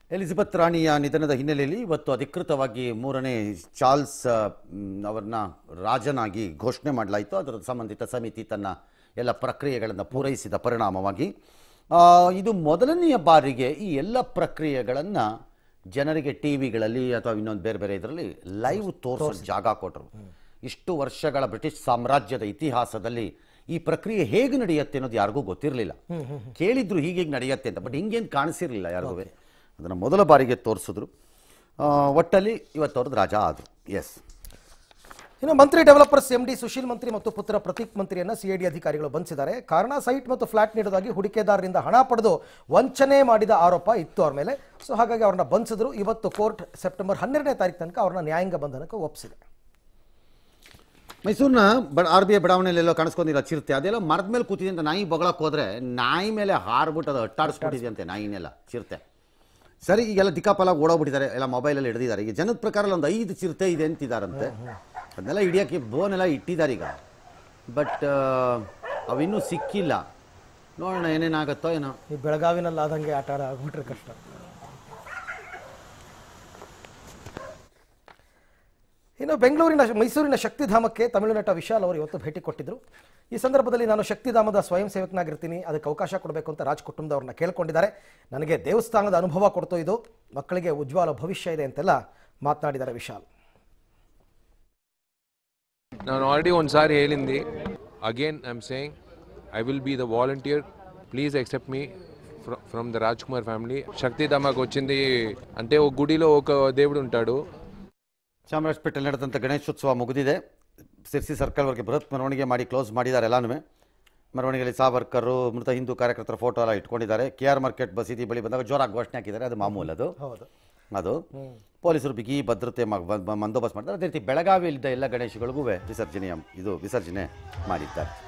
Elizabeth ರಾಣಿಯ ನಿಧನದ ಹಿನ್ನೆಲೆಯಲ್ಲಿ ಇವತ್ತು ಅಧಿಕೃತವಾಗಿ ಮೂರನೇ ಚಾರ್ಲ್ಸ್ ಆ, ಮ್, ಅವರನ್ನ ರಾಜನಾಗಿ ಘೋಷಣೆ ಮಾಡಲಾಯಿತು ಅದರ ಸಂಬಂಧಿತ ಸಮಿತಿ ತನ್ನ ಎಲ್ಲ ಪ್ರಕ್ರಿಯೆಗಳನ್ನು ಪೂರೈಸಿದ ಪರಿಣಾಮವಾಗಿ ಆ, ಇದು ಮೊದಲನೆಯ ಬಾರಿಗೆ ಈ ಎಲ್ಲ ಪ್ರಕ್ರಿಯೆಗಳನ್ನು ಜನರಿಗೆ ಟಿ ವಿಗಳಲ್ಲಿ ಅಥವಾ ಇನ್ನೊಂದು ಬೇರೆ ಬೇರೆ ಇದರಲ್ಲಿ ಲೈವ್ ತೋರಿಸೋ ಜಾಗ ಕೊಟ್ಟರು ಇಷ್ಟು ವರ್ಷಗಳ ಬ್ರಿಟಿಷ್ ಸಾಮ್ರಾಜ್ಯದ ಇತಿಹಾಸದಲ್ಲಿ ಈ ಪ್ರಕ್ರಿಯೆ ಹೇಗೆ ನಡೆಯುತ್ತೆ ಅನ್ನೋದು ಯಾರಿಗೂ ಗೊತ್ತಿರಲಿಲ್ಲ ಕೇಳಿದ್ರು ಹೀಗೆ ಹೀಗೆ ನಡೆಯುತ್ತೆ ಅಂತ ಬಟ್ ಹಿಂಗೇನು ಕಾಣಿಸಿರಲಿಲ್ಲ ಯಾರಿಗೂ ಅದನ್ನು ಮೊದಲ ಬಾರಿಗೆ ತೋರಿಸಿದ್ರು ಆ, ಒಟ್ಟಲ್ಲಿ ಇವತ್ತು ಅವ್ರದ್ದು ರಾಜ ಆದರು ಎಸ್ ಇನ್ನು ಮಂತ್ರಿ ಡೆವಲಪರ್ಸ್ ಎಂಡಿ ಸುಶೀಲ್ ಮಂತ್ರಿ ಮತ್ತು ಪುತ್ರ ಪ್ರತೀಕ್ ಮಂತ್ರಿಯನ್ನ ಸಿಐಡಿ ಅಧಿಕಾರಿಗಳು ಬಂಧಿಸಿದ್ದಾರೆ ಕಾರಣ ಸೈಟ್ ಮತ್ತು ಫ್ಲಾಟ್ ನೀಡೋದಾಗಿ ಹೂಡಿಕೆದಾರರಿಂದ ಹಣ ಪಡೆದು ವಂಚನೆ ಮಾಡಿದ ಆರೋಪ ಇತ್ತು ಅವ್ರ ಮೇಲೆ ಸೊ ಹಾಗಾಗಿ ಅವ್ರನ್ನ ಬಂಧಿಸಿದ್ರು ಇವತ್ತು ಕೋರ್ಟ್ ಸೆಪ್ಟೆಂಬರ್ ಹನ್ನೆರಡನೇ ತಾರೀಕು ತನಕ ಅವ್ರನ್ನ ನ್ಯಾಯಾಂಗ ಬಂಧನಕ್ಕೆ ಒಪ್ಪಿಸಿದೆ ಮೈಸೂರಿನ ಬ ಆರ್ ಬಿ ಐ ಬಡಾವಣೆಯಲ್ಲೆಲ್ಲೋ ಕಾಣಿಸ್ಕೊಂಡಿರೋ ಚಿರತೆ ಅದೆಲ್ಲ ಮರದ ಮೇಲೆ ಕೂತಿದೆ ಅಂತ ನಾಯಿ ಬೊಗಳಕ್ಕೆ ಹೋದ್ರೆ ನಾಯಿ ಮೇಲೆ ಹಾರ್ಬಿಟ್ಟು ಅದು ಅಟ್ಟಾಡಿಸ್ಬಿಟ್ಟಿದೆ ನಾಯಿನೆಲ್ಲ ಚಿರತೆ ಸರಿ ಈಗೆಲ್ಲ ದಿಕ್ಕಾಪಲ ಓಡೋಗ್ಬಿಟ್ಟಿದ್ದಾರೆ ಎಲ್ಲ ಮೊಬೈಲಲ್ಲಿ ಹಿಡಿದಿದ್ದಾರೆ ಈಗ ಜನದ ಪ್ರಕಾರ ಒಂದು ಐದು ಚಿರತೆ ಇದೆ ಅಂತಿದ್ದಾರಂತೆ ಅದನ್ನೆಲ್ಲ ಹಿಡಿಯೋಕ್ಕೆ ಬೋನೆಲ್ಲ ಇಟ್ಟಿದ್ದಾರೆ ಈಗ ಬಟ್ ಅವಿನ್ನೂ ಸಿಕ್ಕಿಲ್ಲ ನೋಡೋಣ ಏನೇನಾಗುತ್ತೋ ಏನೋ ಈ ಬೆಳಗಾವಿನಲ್ಲಿ ಆದಂಗೆ ಆಟ ಆಡ ಆಗ್ಬಿಟ್ರೆ ಕಷ್ಟ ಇನ್ನು ಬೆಂಗಳೂರಿನ ಮೈಸೂರಿನ ಶಕ್ತಿಧಾಮಕ್ಕೆ ತಮಿಳು ನಟ ವಿಶಾಲ್ ಅವರು ಇವತ್ತು ಭೇಟಿ ಕೊಟ್ಟಿದ್ರು ಈ ಸಂದರ್ಭದಲ್ಲಿ ನಾನು ಶಕ್ತಿಧಾಮದ ಸ್ವಯಂ ಸೇವಕನಾಗಿರ್ತೀನಿ ಅದಕ್ಕೆ ಅವಕಾಶ ಕೊಡಬೇಕು ಅಂತ ರಾಜ್ ಕುಟುಂಬದವ್ರನ್ನ ಕೇಳ್ಕೊಂಡಿದ್ದಾರೆ ನನಗೆ ದೇವಸ್ಥಾನದ ಅನುಭವ ಕೊಡ್ತು ಇದು ಮಕ್ಕಳಿಗೆ ಉಜ್ವಲ ಭವಿಷ್ಯ ಇದೆ ಅಂತೆಲ್ಲ ಮಾತನಾಡಿದ್ದಾರೆ ವಿಶಾಲ್ ನಾನು ಆಲ್ರೆಡಿ ಒಂದು ಸಾರಿ ಹೇಳಿಂది again I am saying I will be the volunteer please accept me from the Raj Kumar family శక్తిధామకు వచ్చింది అంటే ఒక గుడిలో ఒక దేవుడు ఉంటాడు ಚಾಮರಾಜಪೇಟೆಯಲ್ಲಿ ನಡೆದಂಥ ಗಣೇಶೋತ್ಸವ ಮುಗಿದಿದೆ ಸಿರ್ಸಿ ಸರ್ಕಲ್ವರೆಗೆ ಬೃಹತ್ ಮೆರವಣಿಗೆ ಮಾಡಿ ಕ್ಲೋಸ್ ಮಾಡಿದ್ದಾರೆ ಎಲ್ಲನೂ ಮೆರವಣಿಗೆಯಲ್ಲಿ ಸಾವರ್ಕರು ಮೃತ ಹಿಂದೂ ಕಾರ್ಯಕರ್ತರ ಫೋಟೋ ಎಲ್ಲ ಇಟ್ಕೊಂಡಿದ್ದಾರೆ ಕೆ ಆರ್ ಮಾರ್ಕೆಟ್ ಬಸೀದಿ ಬಳಿ ಬಂದಾಗ ಜೋರಾಗಿ ಘೋಷಣೆ ಹಾಕಿದ್ದಾರೆ ಅದು ಮಾಮೂಲು ಅದು ಹೌದು ಅದು ಪೊಲೀಸರು ಬಿಗಿ ಭದ್ರತೆ ಮ- ಬ- ಬ- ಬಂದೋಬಸ್ತ್ ಮಾಡ್ತಾರೆ ಅದೇ ರೀತಿ ಬೆಳಗಾವಿಯಲ್ಲಿದ್ದ ಎಲ್ಲ ಗಣೇಶಗಳಿಗೂ ವಿಸರ್ಜನೆಯ ಇದು ವಿಸರ್ಜನೆ ಮಾಡಿದ್ದಾರೆ